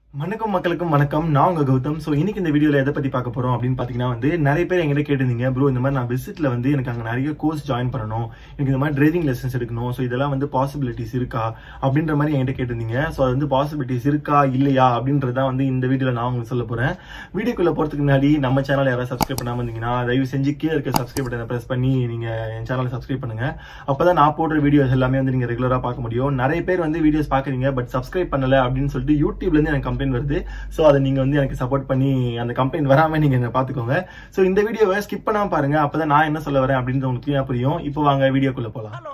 வணக்கம் மக்களுக்கும் வணக்கம் நான் உங்க கௌதம் ஸோ இன்னைக்கு இந்த வீடியோல எதை பத்தி பார்க்க போறோம் அப்படின்னு பாத்தீங்கன்னா வந்து நிறைய பேர் எங்கிட்ட கேட்டிருந்தீங்க ப்ரோ இந்த மாதிரி நான் விசிட்ல வந்து எனக்கு அங்க நிறைய கோர்ஸ் ஜாயின் பண்ணணும் எனக்கு இந்த மாதிரி டிரைவிங் லெசன்ஸ் எடுக்கணும் ஸோ இதெல்லாம் வந்து பாசிபிலிட்டிஸ் இருக்கா அப்படின்ற மாதிரி என்கிட்ட கேட்டிருந்தீங்க ஸோ அது வந்து பாசிபிலிட்டிஸ் இருக்கா இல்லையா அப்படின்றதான் வந்து இந்த வீடியோல நான் உங்களுக்கு சொல்ல போறேன் வீடியோக்குள்ள போறதுக்கு முன்னாடி நம்ம சேனல் யாராவது சப்ஸ்கிரைப் பண்ணாம இருந்தீங்கன்னா தயவு செஞ்சு கீழே இருக்க சப்ஸ்கிரைப் பட்டனை பிரஸ் பண்ணி நீங்க என் சேனலை சப்ஸ்கிரைப் பண்ணுங்க அப்பதான் நான் போடுற வீடியோஸ் எல்லாமே வந்து நீங்க ரெகுலரா பார்க்க முடியும் நிறைய பேர் வந்து வீடியோஸ் பாக்குறீங்க பட் சப்ஸ்கிரைப் பண்ணல அப்படின்னு சொல்லிட்டு யூடியூப்ல இருந்து எனக்கு கம்ப்ளைண்ட் வருது ஸோ அதை நீங்க வந்து எனக்கு சப்போர்ட் பண்ணி அந்த கம்ப்ளைண்ட் வராம நீங்க என்ன பாத்துக்கோங்க ஸோ இந்த வீடியோவை ஸ்கிப் பண்ணாம பாருங்க அப்பதான் நான் என்ன சொல்ல வரேன் அப்படின்னு உங்களுக்கு clear ஆ புரியும் இப்போ வாங்க வீடியோக்குள்ள போலாம் ஹலோ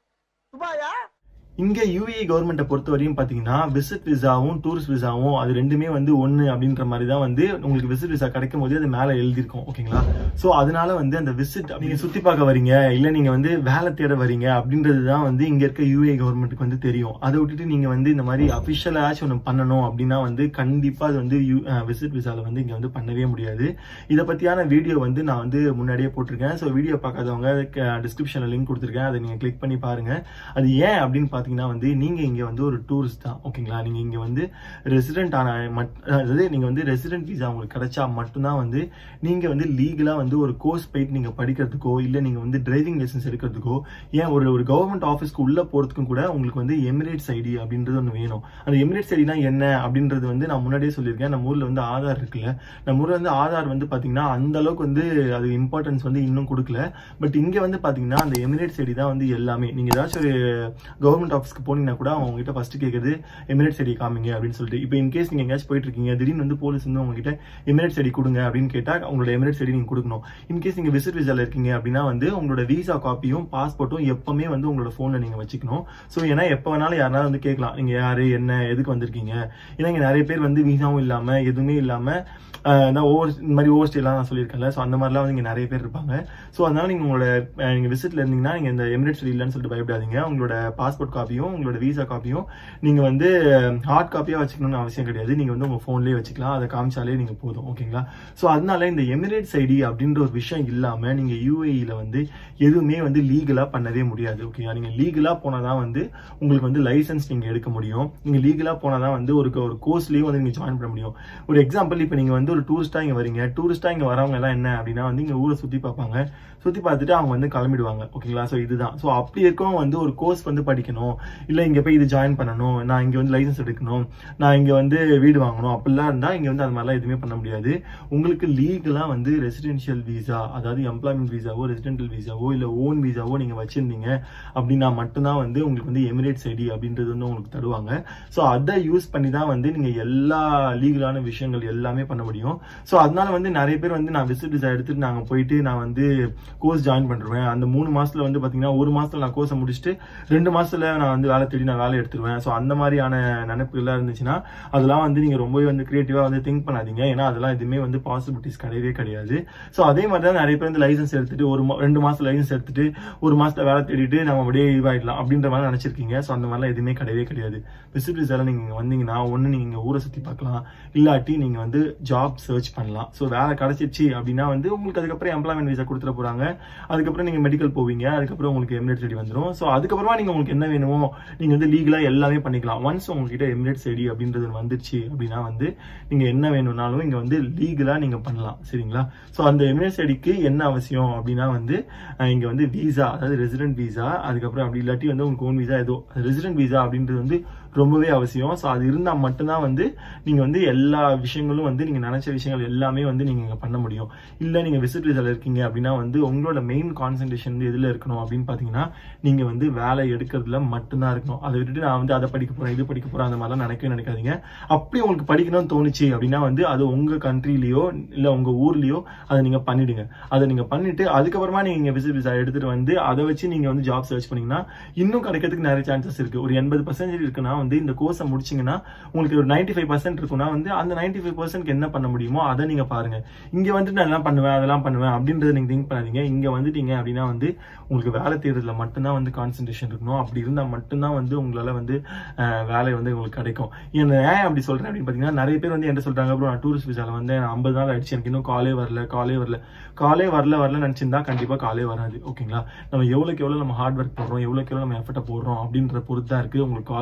துபாயா இங்க யூஏ கவர்மெண்ட்டை பொறுத்த வரையும் பாத்தீங்கன்னா விசிட் விசாவும் டூரிஸ்ட் விசாவும் அது ரெண்டுமே வந்து ஒண்ணு அப்படின்ற மாதிரி தான் வந்து உங்களுக்கு விசிட் விசா கிடைக்கும் போது அது மேல எழுதிருக்கும் ஓகேங்களா சோ அதனால வந்து அந்த விசிட் நீங்க சுத்தி பார்க்க வரீங்க இல்ல நீங்க வந்து வேலை தேட வரீங்க அப்படின்றது தான் வந்து இங்க இருக்க யூஏ கவர்மெண்ட்டுக்கு வந்து தெரியும் அதை விட்டுட்டு நீங்க வந்து இந்த மாதிரி அபிஷியலாச்சும் ஒன்று பண்ணணும் அப்படின்னா வந்து கண்டிப்பா அது வந்து விசிட் விசால வந்து இங்க வந்து பண்ணவே முடியாது இதை பத்தியான வீடியோ வந்து நான் வந்து முன்னாடியே போட்டிருக்கேன் ஸோ வீடியோ பார்க்காதவங்க டிஸ்கிரிப்ஷன்ல லிங்க் கொடுத்துருக்கேன் அதை நீங்க கிளிக் பண்ணி பாருங்க அது ஏன் அப்படின்னு பாத்தீங்கன்னா வந்து நீங்க இங்க வந்து ஒரு டூரிஸ்ட் தான் ஓகேங்களா நீங்க இங்க வந்து ரெசிடென்ட் ஆன மட்- அதாவது நீங்க வந்து ரெசிடென்ட் விசா உங்களுக்கு கிடைச்சா மட்டும்தான் வந்து நீங்க வந்து லீகலா வந்து ஒரு கோர்ஸ் போயிட்டு நீங்க படிக்கிறதுக்கோ இல்ல நீங்க வந்து டிரைவிங் லைசன்ஸ் எடுக்கிறதுக்கோ ஏன் ஒரு ஒரு கவர்மெண்ட் ஆஃபீஸ்க்கு உள்ள போறதுக்கும் கூட உங்களுக்கு வந்து எமிரேட்ஸ் ஐடி அப்படின்றது ஒன்று வேணும் அந்த எமிரேட்ஸ் ஐடினா என்ன அப்படின்றது வந்து நான் முன்னாடியே சொல்லியிருக்கேன் நம்ம ஊர்ல வந்து ஆதார் இருக்குல்ல நம்ம ஊர்ல வந்து ஆதார் வந்து பாத்தீங்கன்னா அந்த அளவுக்கு வந்து அது இம்பார்ட்டன்ஸ் வந்து இன்னும் கொடுக்கல பட் இங்க வந்து பாத்தீங்கன்னா அந்த எமிரேட்ஸ் ஐடி தான் வந்து எல்லாமே நீங்க ஏதாச்சும் ஒரு கவர்மெண்ட் ஆஃபீஸ்க்கு போனீங்கன்னா கூட அவங்க கிட்ட ஃபர்ஸ்ட் கேக்குறது எமிரேட்ஸ் ஐடி காமிங்க அப்படின்னு சொல்லிட்டு இப்போ இன்கேஸ் நீங்க எங்கேயாச்சும் போயிட்டு இருக்கீங்க திடீர்னு வந்து போலீஸ் வந்து உங்ககிட்ட எமிரேட்ஸ் ஐடி கொடுங்க அப்படின்னு கேட்டா உங்களோட எமிரேட்ஸ் ஐடி நீங்க கொடுக்கணும் இன்கேஸ் நீங்க விசிட் விசால இருக்கீங்க அப்படின்னா வந்து உங்களோட விசா காப்பியும் பாஸ்போர்ட்டும் எப்பவுமே வந்து உங்களோட போன்ல நீங்க வச்சுக்கணும் ஸோ ஏன்னா எப்போ வேணாலும் யாராவது வந்து கேட்கலாம் நீங்க யாரு என்ன எதுக்கு வந்திருக்கீங்க ஏன்னா இங்க நிறைய பேர் வந்து விசாவும் இல்லாம எதுவுமே இல்லாம ஆஹ் இந்த ஓவர் இந்த மாதிரி ஓவர் ஸ்டேலாம் நான் சொல்லியிருக்கேன்ல ஸோ அந்த மாதிரிலாம் வந்து இங்க நிறைய பேர் இருப்பாங்க ஸோ அதனால நீங்க உங்களோட அஹ், நீங்க விசிட்ல இருந்தீங்கன்னா நீங்க இந்த எமிரேட்ஸ் இல்லைன்னு சொல்லிட்டு பயப்படாதீங்க உங்களோட பாஸ்போர்ட் காப்பியும் உங்களோட விசா காப்பியும் நீங்க வந்து ஹார்ட் காப்பியா வச்சுக்கணும்னு அவசியம் கிடையாது நீங்க வந்து உங்க போன்லயே வச்சுக்கலாம் அதை காமிச்சாலே நீங்க போதும் ஓகேங்களா ஸோ அதனால இந்த எமிரேட்ஸ் ஐடி அப்படின்ற ஒரு விஷயம் இல்லாம நீங்க யூஏஇல வந்து எதுவுமே வந்து லீகலா பண்ணவே முடியாது ஓகேங்களா நீங்க லீகலா போனாதான் வந்து உங்களுக்கு வந்து லைசன்ஸ் நீங்க எடுக்க முடியும் நீங்க லீகலா போனாதான் வந்து ஒரு ஒரு கோர்ஸ்லயும் வந்து நீங்க ஜாயின் பண்ண முடியும் ஒரு எக்ஸாம்பிள் இப்போ நீங்க வந்து ஒரு டூரிஸ்டா இங்க வரீங்க டூரிஸ்டா இங்க வரவங்க எல்லாம் என்ன அப்படின்னா வந்து இங்க ஊரை சுத்தி பார்ப்பாங்க சுத்தி பார்த்துட்டு அவங்க வந்து கிளம்பிடுவாங்க ஓகேங்களா ஸோ இதுதான் ஸோ அப்படி இருக்கவங்க வந்து ஒரு கோர்ஸ் வந்து படிக்கணும் இல்ல இங்க போய் இது ஜாயின் பண்ணணும் நான் இங்க வந்து லைசன்ஸ் எடுக்கணும் நான் இங்க வந்து வீடு வாங்கணும் அப்படிலாம் இருந்தா இங்க வந்து அது மாதிரிலாம் எதுவுமே பண்ண முடியாது உங்களுக்கு லீகலா வந்து ரெசிடென்ஷியல் விசா அதாவது எம்ப்ளாய்மெண்ட் விசாவோ ரெசிடென்டல் விசாவோ இல்ல ஓன் விசாவோ நீங்க வச்சிருந்தீங்க அப்படின்னா மட்டும்தான் வந்து உங்களுக்கு வந்து எமிரேட்ஸ் ஐடி அப்படின்றது வந்து உங்களுக்கு தருவாங்க ஸோ அதை யூஸ் பண்ணி தான் வந்து நீங்க எல்லா லீகலான விஷயங்கள் எல்லாமே பண்ண முடியும் ஸோ அதனால வந்து நிறைய பேர் வந்து நான் விசிட் விசா எடுத்துட்டு நாங்க போயிட்டு நான் வந்து கோர்ஸ் ஜாயின் பண்ணுவேன் அந்த மூணு மாசத்துல வந்து பாத்தீங்கன்னா ஒரு மாசத்துல நான் கோர்ஸை முடிச்சுட்டு ரெண்டு மாசத்துல நான் வந்து வேலை தேடி நான் வேலை எடுத்துருவேன் ஸோ அந்த மாதிரியான நினைப்புகள்லாம் இருந்துச்சுன்னா அதெல்லாம் வந்து நீங்க ரொம்பவே வந்து கிரியேட்டிவா வந்து திங்க் பண்ணாதீங்க ஏன்னா அதெல்லாம் எதுவுமே வந்து பாசிபிலிட்டிஸ் கிடையவே கிடையாது ஸோ அதே மாதிரி தான் நிறைய பேர் வந்து லைசன்ஸ் எடுத்துட்டு ஒரு மா- ரெண்டு மாசம் லைசன்ஸ் எடுத்துட்டு ஒரு மாசத்துல வேலை தேடிட்டு நம்ம அப்படியே இதுவாயிடலாம் அப்படின்ற மாதிரி நினைச்சிருக்கீங்க ஸோ அந்த மாதிரிலாம் எதுவுமே கிடையவே கிடையாது விசிட் விசால நீங்க இங்க வந்தீங்கன்னா ஒண்ணு நீங்க இங்க ஊரை சுத்தி பார்க்கலாம் இல்லாட்டி நீங்க வந்து ஜாப் சர்ச் பண்ணலாம் ஸோ வேலை கிடைச்சிருச்சு அப்படின்னா வந்து உங்களுக்கு அதுக்கப்புறம் எம்ப்ளாய்மெண்ட் விசா கொடுத்துட போறாங்க அதுக்கப்புறம் நீங்க மெடிக்கல் போவீங்க அதுக்கப்புறம் உங்களுக்கு எமிரேட்ஸ் ஐடி வந்துடும் ஸோ அதுக்கப்புறமா நீங்க உங்களுக்கு என்ன வேணுமோ நீங்க வந்து லீகலா எல்லாமே பண்ணிக்கலாம் ஒன்ஸ் உங்ககிட்ட எமிரேட்ஸ் ஐடி அப்படின்றது வந்துருச்சு அப்படின்னா வந்து நீங்க என்ன வேணும்னாலும் இங்க வந்து லீகலா நீங்க பண்ணலாம் சரிங்களா ஸோ அந்த எமிரேட்ஸ் ஐடிக்கு என்ன அவசியம் அப்படின்னா வந்து அஹ், இங்க வந்து விசா அதாவது ரெசிடென்ட் விசா அதுக்கப்புறம் அப்படி இல்லாட்டி வந்து உங்களுக்கு ஓன் விசா ஏதோ ரெசிடென்ட் விசா அப்படின்றது வந்து ரொம்பவே அவசியம் ஸோ அது இருந்தா மட்டும்தான் வந்து நீங்க வந்து எல்லா விஷயங்களும் வந்து நீங்க நினைச்ச விஷயங்கள் எல்லாமே வந்து நீங்க இங்க பண்ண முடியும் இல்ல நீங்க விசிட் விசால இருக்கீங்க அப்படின்னா வந்து உங்களோட மெயின் கான்சென்ட்ரேஷன் வந்து எதுல இருக்கணும் அப்படின்னு பாத்தீங்கன்னா நீங்க வந்து வேலை எடுக்கிறதுல மட்டும்தான் இருக்கணும் அதை விட்டுட்டு நான் வந்து அதை படிக்க போறேன் இது படிக்க போறேன் அந்த மாதிரிலாம் நினைக்கவே நினைக்காதீங்க அப்படி உங்களுக்கு படிக்கணும்னு தோணுச்சு அப்படின்னா வந்து அது உங்க கண்ட்ரிலயோ இல்ல உங்க ஊர்லயோ அதை நீங்க பண்ணிடுங்க அதை நீங்க பண்ணிட்டு அதுக்கப்புறமா நீங்க விசிட் விசா எடுத்துட்டு வந்து அதை வச்சு நீங்க வந்து ஜாப் சர்ச் பண்ணீங்கன்னா இன்னும் கிடைக்கிறதுக்கு நிறைய சான்சஸ் இருக்கு ஒரு எண்பது பர்சன்டேஜ் இருக்குன்னா வந்து இந்த கோர்ஸை முடிச்சீங்கன்னா உங்களுக்கு ஒரு நைன்டி ஃபைவ் பர்சன்ட் இருக்குன்னா வந்து அந்த நைன்டி ஃபைவ் பர்சன்ட் என்ன பண்ண முடியுமோ அதை நீங்க பாருங்க இங்க வந்துட்டு நான் எல்லாம் பண்ணுவேன் அதெல்லாம் பண்ணுவேன் அப்படின்றத நீங்க திங்க் பண்ணாதீங்க இங்க வந்துட்டீங்க அப்படின்னா வந்து உங்களுக்கு வேலை தேடுறதுல மட்டும்தான் வந்து கான்சென்ட்ரேஷன் இருக்கணும் அப்படி இருந்தா மட்டும்தான் வந்து உங்களால வந்து அஹ், வேலை வந்து உங்களுக்கு கிடைக்கும் என்ன ஏன் அப்படி சொல்றேன் அப்படின்னு பாத்தீங்கன்னா நிறைய பேர் வந்து என்ன சொல்றாங்க ப்ரோ நான் டூரிஸ்ட் விசால வந்து ஐம்பது நாள் ஆயிடுச்சு எனக்கு இன்னும் காலே வரல காலே வரல காலே வரல வரல நினைச்சிருந்தா கண்டிப்பா காலே வராது ஓகேங்களா நம்ம எவ்வளவுக்கு எவ்வளவு நம்ம ஹார்ட் ஒர்க் போடுறோம் எவ்வளவுக்கு எவ்வளவு நம்ம எஃபர்ட்டை போடுறோம் அப்படின்ற பொறுத்து தான் இருக்கு உங்களுக்கு கால் வருது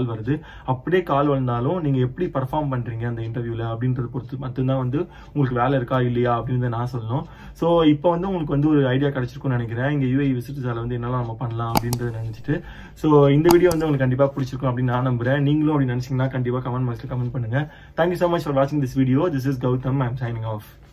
அப்படியே கால் வந்தாலும் நீங்க எப்படி பர்ஃபார்ம் பண்றீங்க அந்த இன்டர்வியூல அப்படின்றத பொறுத்து மட்டும்தான் வந்து உங்களுக்கு வேலை இருக்கா இல்லையா அப்படின்னு நான் சொல்லணும் ஸோ இப்போ வந்து உங்களுக்கு வந்து ஒரு ஐடியா கிடைச்சிருக்கும்னு நினைக்கிறேன் இங்க யூஏ விசிட்டர்ஸால வந்து என்னெல்லாம் நம்ம பண்ணலாம் அப்படின்றத நினைச்சிட்டு ஸோ இந்த வீடியோ வந்து உங்களுக்கு கண்டிப்பா பிடிச்சிருக்கும் அப்படின்னு நான் நம்புறேன் நீங்களும் அப்படி நினைச்சீங்கன்னா கண்டிப்பா கமெண்ட் பாக்ஸ்ல கமெண்ட் பண்ணுங்க தேங்க்யூ so மச் ஃபார் வாட்சிங் this video this is Gautham I'm signing of